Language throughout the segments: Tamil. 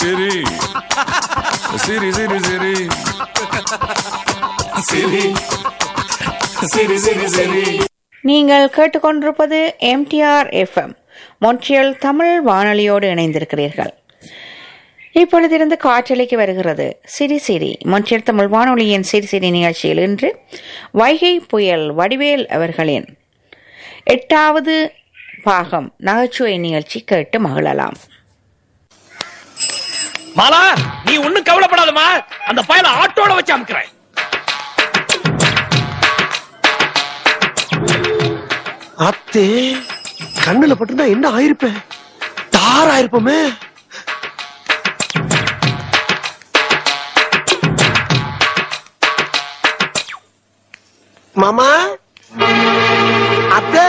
சிரி சிரி சிரி சிரி சிரி சிரி சிரி சிரி நீங்கள் கேட்டுக்கொண்டிருப்பது எம்டிஆர் எஃப்எம் மொன்ட்ரியல் தமிழ் வானொலியோடு இணைந்திருக்கிறீர்கள் இப்பொழுதிருந்து காற்றலைக்கு வருகிறது சிரி சிரி மொன்ட்ரியல் தமிழ் வானொலியின் சிரி சிரி நிகழ்ச்சியில் இன்று வைகை புயல் வடிவேல் அவர்களின் எட்டாவது பாகம் நகைச்சுவை நிகழ்ச்சி கேட்டு மகிழலாம் மாலா நீ ஒண்ணும் கவலைப்படாதமா அந்த பயல ஆட்டோட வச்சு அமுக்குறேன் அத்தே கண்ணுல பட்டுனா என்ன ஆயிருப்பேன் தார் ஆயிருப்போமே மாமா அத்தை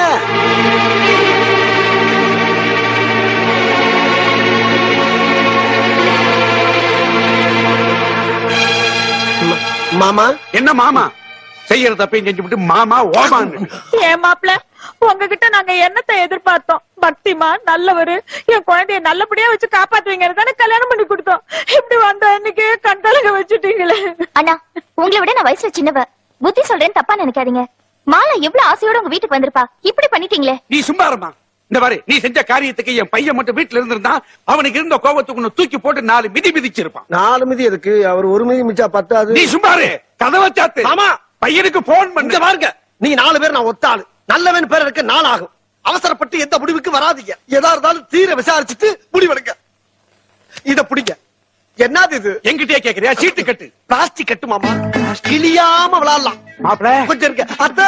ம- மாமா என்ன மாமா செய்யற தப்பையும் செஞ்சு விட்டு மாமா ஓமான்னு ஏன் மாப்பிள உங்ககிட்ட நாங்க என்னத்தை எதிர்பார்த்தோம் பக்திமா நல்லவரு என் குழந்தைய நல்லபடியா வச்சு காப்பாத்துவீங்க தானே கல்யாணம் பண்ணி கொடுத்தோம் இப்படி வந்த அன்னைக்கு கண்கலங்க வச்சுட்டீங்களே அண்ணா உங்களை விட நான் வயசுல சின்னவ புத்தி சொல்றேன்னு தப்பா நினைக்காதீங்க மாலா எவ்வளவு ஆசையோட உங்க வீட்டுக்கு வந்திருப்பா இப்படி பண்ணிட்டீங்களே நீ சும்மா இருமா இந்த பாரு நீ செஞ்ச காரியத்துக்கு என் பையன் மட்டும் வீட்டுல இருந்திருந்தா அவனுக்கு இருந்த கோபத்துக்கு உன்னை தூக்கி போட்டு நாலு மிதி மிதிச்சிருப்பான் நாலு மிதி எதுக்கு அவர் ஒரு மிதி மிச்சா பத்தாது நீ சும்மா இரு கதவை சாத்து ஆமா. பையனுக்கு போன் பண்ண இங்க பாருங்க நீங்க நாலு பேர் நான் ஒத்தாளு நல்லவன் பேர் எடுக்க நாள் ஆகும் அவசரப்பட்டு எந்த முடிவுக்கு வராதீங்க எதா இருந்தாலும் தீர விசாரிச்சுட்டு முடிவெடுங்க இத பிடிங்க என்னது இது எங்கிட்டயே கேக்குறியா சீட்டு கட்டு பிளாஸ்டிக் கட்டு மாமா கிளியாம விளையாடலாம் மாப்பிள கொஞ்சம் இருக்க அத்தை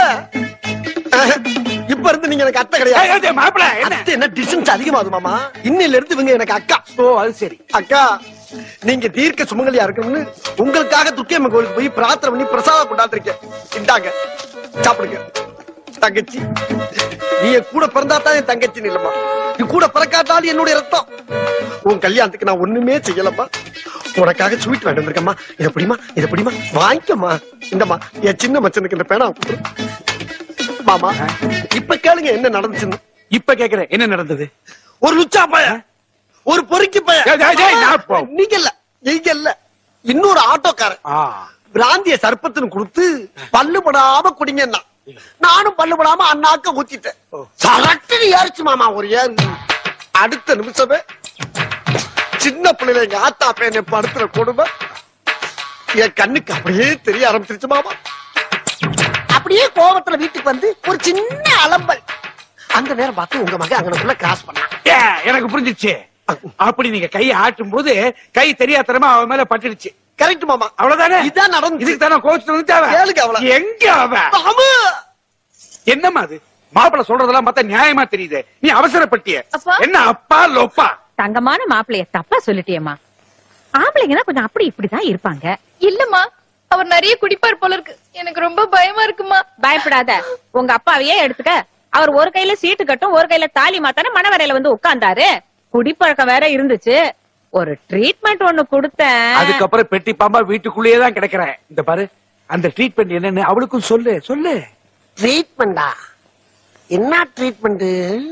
இப்ப இருந்து நீங்க எனக்கு அத்தை கிடையாது மாப்பிள என்ன அத்தை என்ன டிஸ்டன்ஸ் அதிகமாகுது மாமா இன்னில இருந்து இவங்க எனக்கு அக்கா ஓ அது சரி அக்கா நீங்க தீர்க்க சுமங்கலியா இருக்கணும்னு உங்களுக்காக துர்க்கையம்மன் கோயிலுக்கு போய் பிரார்த்தனை பண்ணி பிரசாதம் கொண்டாந்துருக்கேன் இந்தாங்க சாப்பிடுங்க தங்கச்சி நீ என் கூட பிறந்தா தான் என் தங்கச்சி இல்லம்மா நீ கூட பிறக்காட்டாலும் என்னுடைய ரத்தம் உன் கல்யாணத்துக்கு நான் ஒண்ணுமே செய்யலம்மா உனக்காக ஸ்வீட் வேண்டு வந்திருக்கம்மா இத பிடிமா இத பிடிமா வாங்கிக்கம்மா இந்தம்மா என் சின்ன மச்சனுக்கு இந்த பேனா கொடு. மாமா இப்ப கேளுங்க என்ன நடந்துச்சுன்னு இப்ப கேக்குறேன் என்ன நடந்தது ஒரு லுச்சா பைய ஒரு பொறுக்கி பைய டேய், டேய், டேய், நான் போ. நீங்க இல்ல நீங்க இல்ல இன்னொரு ஆட்டோக்காரன் ஆ பிராந்திய சர்ப்பத்துன்னு கொடுத்து பல்லு படாம குடிங்கன்னா நானும் பல்லு படாம அண்ணாக்க ஊத்திட்டேன் சரட்டு ஏறிச்சு மாமா ஒரு ஏறு அடுத்த நிமிஷமே சின்ன பிள்ளைல எங்க ஆத்தா பேனை படுத்துற கொடுமை என் கண்ணுக்கு அப்படியே தெரிய ஆரம்பிச்சிருச்சு மாமா அப்படியே கோபத்துல வீட்டுக்கு வந்து ஒரு சின்ன அலம்பல் அந்த நேரம் பார்த்து உங்க மகன் அங்கனக்குள்ள கிராஸ் பண்ணான் ஏ, எனக்கு புரிஞ்சிச்சு அப்படி நீங்க கையை ஆட்டும் போது கை தெரியாதனமா அவன் மேல பட்டுடுச்சு கரெக்ட் மாமா அவ்வளவுதானே இதான் நடந்துச்சு. இதுக்கு தானே கோச்சு வந்து கேளுங்க அவள. எங்க அவன் மாமா என்னம்மா அது மாப்பிள சொல்றதெல்லாம் பார்த்தா நியாயமா தெரியுது நீ அவசரப்பட்டிய அப்பா? என்ன அப்பா லொப்பா தங்கமான மாப்பிளைய தப்பா சொல்லிட்டியம்மா ஆம்பளைங்கன்னா கொஞ்சம் அப்படி இப்படிதான் இருப்பாங்க இல்லம்மா அவர் நிறைய குடிப்பார் போல இருக்கு எனக்கு ரொம்ப பயமா இருக்குமா பயப்படாத உங்க அப்பாவையே எடுத்துக்க அவர் ஒரு கையில சீட்டு கட்டும் ஒரு கையில தாலி மாத்தான மணவரையில வந்து உட்கார்ந்தாரு குடிப்பழக்கம் வேற இருந்துச்சு ஒரு ட்ரீட்மெண்ட் ஒண்ணு கொடுத்தேன் அதுக்கப்புறம் பெட்டி பாம்பா வீட்டுக்குள்ளேயே தான் கிடக்குறேன் இந்த பாரு அந்த ட்ரீட்மெண்ட் என்னன்னு அவளுக்கும் சொல்லு சொல்லு ட்ரீட்மெண்டா என்ன ட்ரீட்மெண்ட்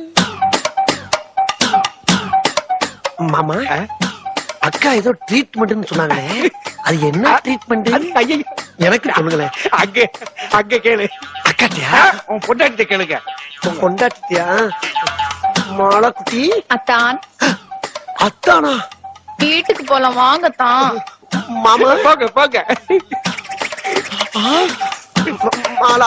மாமா ஆ? அக்கா ஏதோ ட்ரீட்மெண்ட்னு சொன்னாங்களே அது என்ன ட்ரீட்மெண்ட் அது ஐயையோ. எனக்கு சொல்லுங்களேன் அங்க அங்க கேளு அக்காட்டியா ஆ, உன் பொண்டாட்டிட்ட கேளுங்க கொண்டாட்டியா மாலாக்குட்டி அத்தான் அத்தானா வீட்டுக்கு போலாம் வாங்கத்தான் மாமா போங்க போங்க மாலா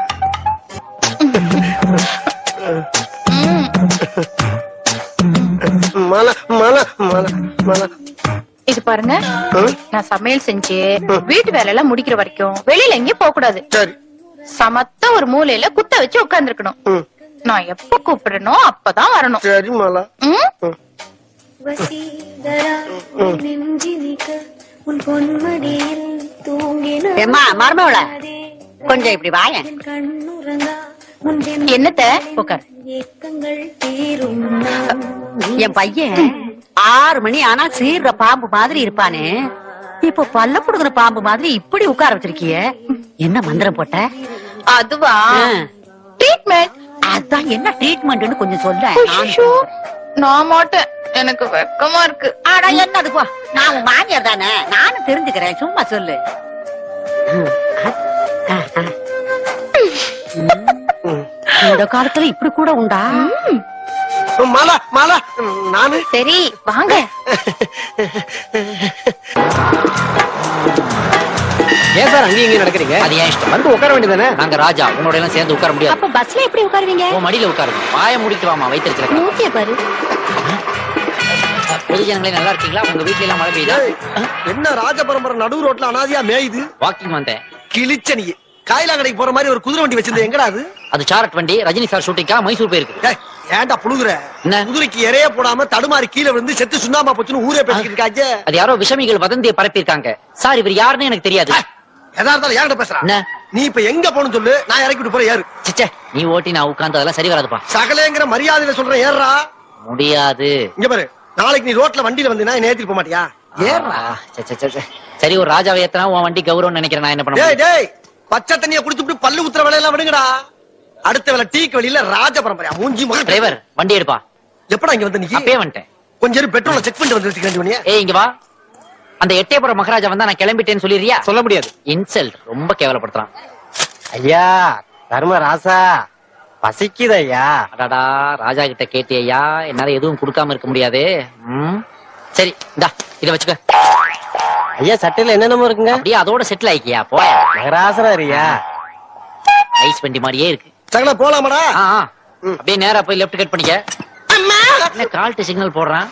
மாலா மாலா மாலா மாலா இது பாருங்க ஆ? நான் சமையல் செஞ்சு வீட்டு வேலை எல்லாம் முடிக்கிற வரைக்கும் வெளியில எங்கேயும் போக கூடாது சரி சமத்த ஒரு மூலையில குத்த வச்சு உட்கார்ந்துருக்கணும் ம். நான் எப்ப கூப்பிடுறனோ அப்பதான் வரணும் சரி மாலா ம்? வசீகரா நெஞ்சினிக்க உன் பொன்மடியில் தூங்கின ஏம்மா, மருமவள, கொஞ்சம் இப்படி வாயேன். கண்ணுறங்கா உன் என்னத்த உட்கார் ஏக்கங்கள் தீரும் நாள். என் பையன் ஆறு மணி ஆனா சீர்ற பாம்பு மாதிரி இருப்பானே இப்போ பல்ல புடுங்குற பாம்பு மாதிரி இப்படி உட்கார வச்சிருக்கிய என்ன மந்திரம் போட்ட அதுவா ஆ. ட்ரீட்மெண்ட் அதான் என்ன ட்ரீட்மெண்ட்னு கொஞ்சம் சொல்ல ஐயோ, நான் மாட்டேன் எனக்கு வெக்கமா இருக்கு ஆடா என்னது போ நான் உன் மாமியார் தானே நானும் தெரிஞ்சுக்கிறேன் சும்மா சொல்லு இந்த காலத்துல இப்படி கூட உண்டா மாலா மாலா நானு சரி வாங்க ஏன் சார் அங்கேயும் இங்கேயும் நடக்கிறீங்க அது ஏன் இஷ்டம் வந்து உட்கார வேண்டியதானே நாங்க ராஜா உன்னோட எல்லாம் சேர்ந்து உட்கார முடியாது அப்ப பஸ்ல எப்படி உட்காருவீங்க உன் மடியில உட்காருங்க வாய முடித்து வாமா வைத்திருக்கிறேன் மூச்சிய பாரு பொது ஜனங்களே நல்லா இருக்கீங்களா உங்க வீட்ல எல்லாம் மழை பெய்யுதா ஏய், என்ன ராஜ பரம்பரை நடு ரோட்ல அனாதியா மேயுது வாக்கிங் வந்தேன் கிழிச்ச நீ காயிலா கடைக்கு போற மாதிரி ஒரு குதிரை வண்டி வச்சிருந்த எங்கடா அது அது சாரட் வண்டி ரஜினி சார் ஷூட்டிங்கா மைசூர் போயிருக்கு ஏய், ஏன்டா புழுகுற என்ன? குதிரைக்கு இறைய போடாம தடுமாறி கீழே விழுந்து செத்து சுண்ணாம்பா போச்சுன்னு ஊரே பேசிக்கிட்டு இருக்காங்க அது யாரோ விஷமிகள் வதந்தியை பரப்பியிருக்காங்க சார் இவர் யாருன்னு எனக்கு தெரியாது எதா இருந்தாலும் ஏன்கிட்ட பேசுறா என்ன? நீ இப்ப எங்க போகணும்னு சொல்லு நான் இறக்கி விட்டு போறேன் ஏறு சிச்சே நீ ஓட்டி நான் உட்கார்ந்து அதெல்லாம் சரி வராதுப்பா சகலேங்கிற மரியாதையில சொல்றேன் ஏறுறா முடியாது இங்க பாரு நாளைக்கு நீ ரோட்ல வண்டியில வந்தீங்கன்னா என்ன ஏத்திட்டு போக மாட்டியா ஏறுறா ஆ, சே, சே, சே, சே. சரி ஒரு ராஜாவை ஏத்தனா உன் வண்டி கௌரவம் நினைக்கிறேன் நான் என்ன பண்ண டேய் முடியும்? டேய் பச்சை தண்ணிய குடிச்சுட்டு பல்லு குத்துற வேலையெல்லாம் விடுங்கடா அடுத்த வேலை டீக்கு வெளியில ராஜ பரம்பரையா மூஞ்சி மகன் டிரைவர் வண்டி எடுப்பா எப்படா இங்க வந்து நீ அப்பயே வந்துட்டேன் கொஞ்சம் பெட்ரோல செக் பண்ணிட்டு வந்து வேண்டிய ஏய் இங்க வா அந்த எட்டயபுரம் மகாராஜா வந்தா நான் கிளம்பிட்டேன்னு சொல்லிடுறியா சொல்ல முடியாது இன்சல்ட் ரொம்ப கேவலப்படுத்துறான் ஐயா தர்ம ராசா பசிக்குது ஐயா அடாடா ராஜா கிட்ட கேட்டியா என்னால எதுவும் கொடுக்காம இருக்க முடியாது ம். சரி இந்தா இத வச்சுக்க ஐயா சட்டையில என்னென்னமோ இருக்குங்க அப்படியே அதோட செட்டில் ஆயிக்கியா போயா மகராசனா ஐயா ஐஸ் வண்டி மாதிரியே இருக்கு சகல போலாமாடா ஆ, ஆ. அப்படியே நேரா போய் லெஃப்ட் கட் பண்ணிக்க என்ன கால்ட்டு சிக்னல் போடுறான்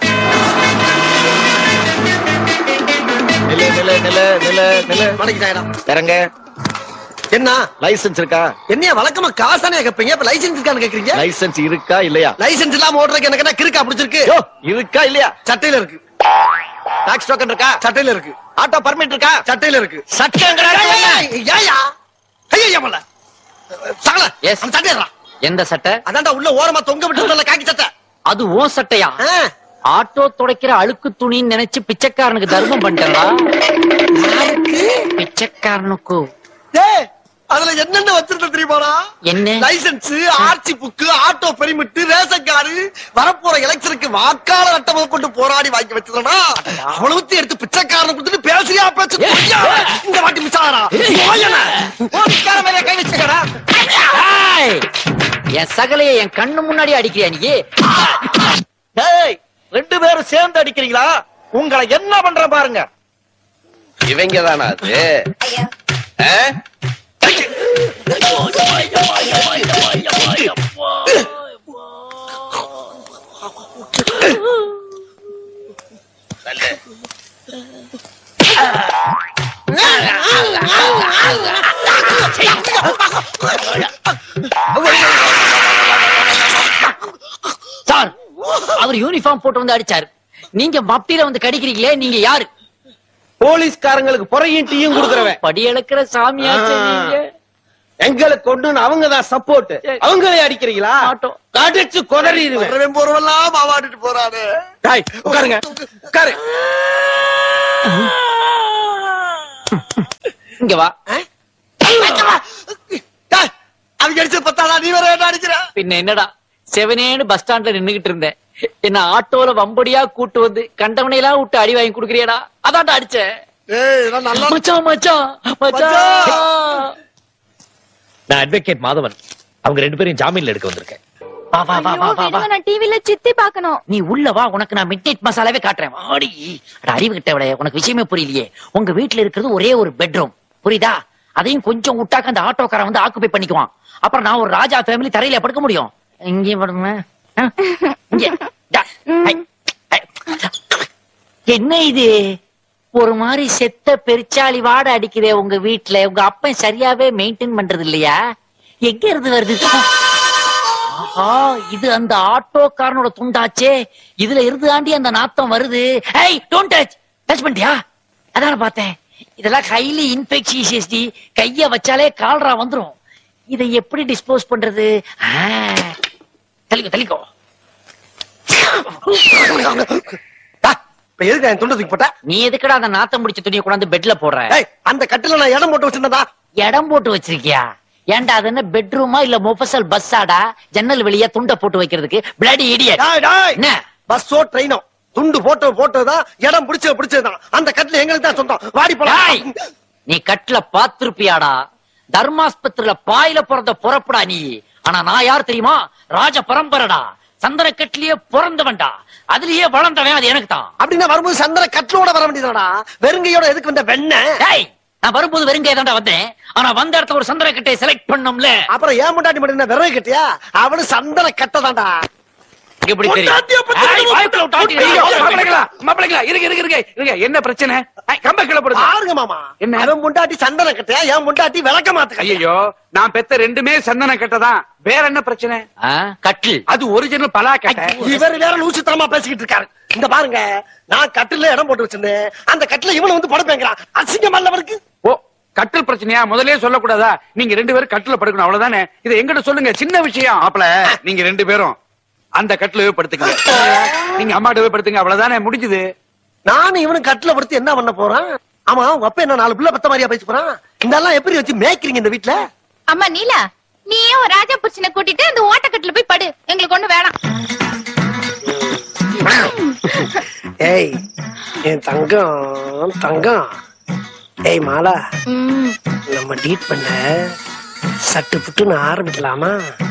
நில்லு நில்லு நில்லு நில்லு நில்லு மலைக்கு இறங்க என்ன லைசென்ஸ் இருக்கா என்னைய வழக்கமா காசானே கேப்பீங்க இப்ப லைசென்ஸ் இருக்கான்னு கேக்குறீங்க லைசென்ஸ் இருக்கா இல்லையா லைசென்ஸ் இல்லாம ஓட்டுறதுக்கு எனக்கு என்ன கிறுக்கா பிடிச்சிருக்கு யோ இருக்கா இல்லையா சட்டையில இருக்கு டாக்ஸ் டோக்கன் இருக்கா சட்டையில இருக்கு ஆட்டோ பர்மிட் இருக்கா சட்டையில இருக்கு சட்டங்கடா ஏயா ஐயா மல்ல சகல Yes. அந்த சட்டையா எந்த சட்டை அதான்டா உள்ள ஓரமா தொங்க விட்டு காக்கி சட்டை அது ஓ சட்டையா ஆ, ஆட்டோ துடைக்கிற அழுக்கு துணின்னு நினைச்சு பிச்சைக்காரனுக்கு தர்மம் பண்ணிட்டா பிச்சைக்காரனுக்கு டேய் அதுல என்னென்ன வச்சிருந்த தெரியுமாடா என்ன? Licence RC book auto permit ration card வரப்போற எலெக்ஷனுக்கு வாக்காளர் அட்டை கொண்டு போராடி வாங்கி வச்சதுடா அவ்வளவுத்தையும் எடுத்து பிச்சைக்காரன் கொடுத்துட்டு பேசுறியா பேச்சு கொய்யா. இந்த வாட்டி மிச்சாரா கை வச்சுக்கடா ஏய், என் சகலைய என் கண்ணு முன்னாடி அடிக்கிறியா நீ டேய் ரெண்டு பேரும் சேர்ந்து அடிக்கிறீங்களா உங்களை என்ன பண்ற பாருங்க இவங்க தானா அது ஆ? சார் அவர் யூனிஃபார்ம் போட்டு வந்து அடிச்சாரு நீங்க மப்டியில வந்து கடிக்கிறீங்களே நீங்க யாரு போலீஸ்காரங்களுக்கு புறையும் டீயும் கொடுக்கறவன் படி இழக்கிற சாமியாச்சு நீங்க எங்களுக்கு கொண்டு அவங்க தான் சப்போர்ட் அவங்களே அடிக்கிறீங்களா ஆட்டோ. அடிச்சு கொதறிடுவேன் வரவன் போறவெல்லாம் மாவாடிட்டு போறாரு டேய், உட்காருங்க உட்காரு இங்க வா டேய், அவங்க அடிச்சது பத்தாடா நீ வேற என்ன அடிக்கிற பின்ன என்னடா செவனேன்னு பஸ் ஸ்டாண்ட்ல நின்னுகிட்டு இருந்தேன் என்ன ஆட்டோல வம்படியா கூட்டு வந்து கண்டவனையெல்லாம் விட்டு அடி வாங்கி குடுக்கறியாடா அதான்டா அடிச்சேன் ஏய் இதெல்லாம் நல்லா மச்சான் மச்சான் மச்சான் நான் அட்வொகேட் மாதவன் அவங்க ரெண்டு பேரும் ஜாமீன்ல எடுக்க வந்திருக்கேன் வா வா வா வா வா வா நான் டிவில சித்தி பாக்கணும் நீ உள்ள வா உனக்கு நான் மிட் நைட் மசாலாவே காட்டுறேன் வாடி அட அறிவு கிட்ட விட உனக்கு விஷயமே புரியலையே உங்க வீட்டுல இருக்கிறது ஒரே ஒரு பெட்ரூம் புரியுதா அதையும் கொஞ்சம் விட்டாக்க அந்த ஆட்டோக்காரன் வந்து ஆக்குபை பண்ணிக்குவான் அப்புறம் நான் ஒரு ராஜா ஃபேமிலி தரையில படுக்க முடியும் இங்கேயும் படுங்க ஆ? இங்க. டா. ஐ. ஐ. என்ன இது ஒரு மாதிரி செத்த பெருச்சாளி வாட அடிக்குதே உங்க வீட்டுல உங்க அப்பன் சரியாவே மெயின்டைன் பண்றது இல்லையா எங்க இருந்து வருது ஆஹா இது அந்த ஆட்டோக்காரனோட துண்டாச்சே இதுல இருந்து தாண்டி அந்த நாத்தம் வருது ஏய் டோன்ட் டச் டச் பண்ணிட்டியா அதான பார்த்தேன் இதெல்லாம் ஹைலி இன்ஃபெக்ஷியஸ் டி கைய வச்சாலே கால்ரா வந்துரும் இதை எப்படி டிஸ்போஸ் பண்றது ஆ, தள்ளிக்கோ தள்ளிக்கோ டா, இப்ப எதுக்கு என் துண்டு தூக்கி போட்ட நீ எதுக்குடா அந்த நாத்தம் முடிச்ச துணியை கொண்டாந்து பெட்ல போடுற ஏய் அந்த கட்டில நான் இடம் போட்டு வச்சிருந்தா இடம் போட்டு வச்சிருக்கியா ஏன்டா அது என்ன பெட்ரூமா இல்ல மொஃபசல் பஸ்ஸாடா ஜன்னல் வெளிய துண்டை போட்டு வைக்கிறதுக்கு பிளடி இடியட் டாய் டாய் என்ன பஸ்ஸோ ட்ரெயினோ துண்டு போட்டோ போட்டோதான் இடம் பிடிச்ச பிடிச்சதுதான் அந்த கட்டில எங்களுக்கு தான் சொந்தம் வாடி டேய், போலாம் நீ கட்டுல பாத்திருப்பியாடா தர்மாஸ்பத்திரியில பாயில பிறந்த பொறப்புடா நீ ஆனா நான் யார் தெரியுமா ராஜ பரம்பரடா சந்தன கட்டிலேயே பிறந்தவன்டா அதுலயே வளர்ந்தவன் அது எனக்கு தான் அப்படின்னா வரும்போது சந்திர கட்டிலோட வர வேண்டியதுடா வெறுங்கையோட எதுக்கு வந்த வெண்ணெய் டேய் நான் வரும்போது வெறுங்க தான்டா வந்தேன் ஆனா வந்த இடத்துல ஒரு சந்தன கட்டையை செலக்ட் பண்ணோம்ல அப்புறம் ஏன் முண்டாட்டி மட்டும் என்ன விறகு கட்டியா அவனு சந்தன கட்டதான்டா எப்படி தெரியும் பொண்டாட்டியை பத்தி ஏய், வாய்க்குள்ள விட்டாட்டி ஐயோ, மாப்பிள்ளைங்களா, மாப்பிள்ளைங்களா, இருங்க, இருங்க, இருங்க, இருங்க. என்ன பிரச்சனை ஐய், கம்ப கீழே போடுங்க. பாருங்க மாமா என்ன? அவன் முண்டாட்டி சந்தன கட்டையா என் முண்டாட்டி விளக்க மாத்து ஐயோ நான் பெத்த ரெண்டுமே சந்தன கட்டதான் வேற என்ன பிரச்சனை ஆ, கட்டில் அது ஒரிஜினல் பலா கட்டை இவர் வேற லூசுத்தனமா பேசிக்கிட்டு இருக்காரு இந்த பாருங்க நான் கட்டில இடம் போட்டு வச்சிருந்தேன் அந்த கட்டில இவனை வந்து படுப்பேங்கிறான் அசிங்கம் அல்லவருக்கு ஓ கட்டில் பிரச்சனையா முதல்லயே சொல்லக்கூடாதா நீங்க ரெண்டு பேரும் கட்டில படுக்கணும் அவ்வளவுதானே இதை எங்கிட்ட சொல்லுங்க சின்ன விஷயம் அப்பல நீங்க ரெண்டு பேரும் அந்த கட்டில படுத்துங்க நீங்க அம்மாட்ட படுத்துங்க அவ்வளவுதானே முடிஞ்சது நானும் இவனும் கட்டில படுத்து என்ன பண்ண போறான் ஆமா உங்க அப்பா என்ன நாலு பிள்ளை பத்த மாதிரியா பேச போறான் இந்த எல்லாம் எப்படி வச்சு மேய்க்கிறீங்க இந்த வீட்டுல அம்மா நீலா நீயே ஒரு ராஜா புருஷனை கூட்டிட்டு அந்த ஓட்டக்கட்டுல போய் படு எங்களுக்கு ஒண்ணு வேணாம் ஏய் என் தங்கம் தங்கம் ஏய் மாலா ம், நம்ம டீட் பண்ண சட்டு புட்டுன்னு ஆரம்பிக்கலாமா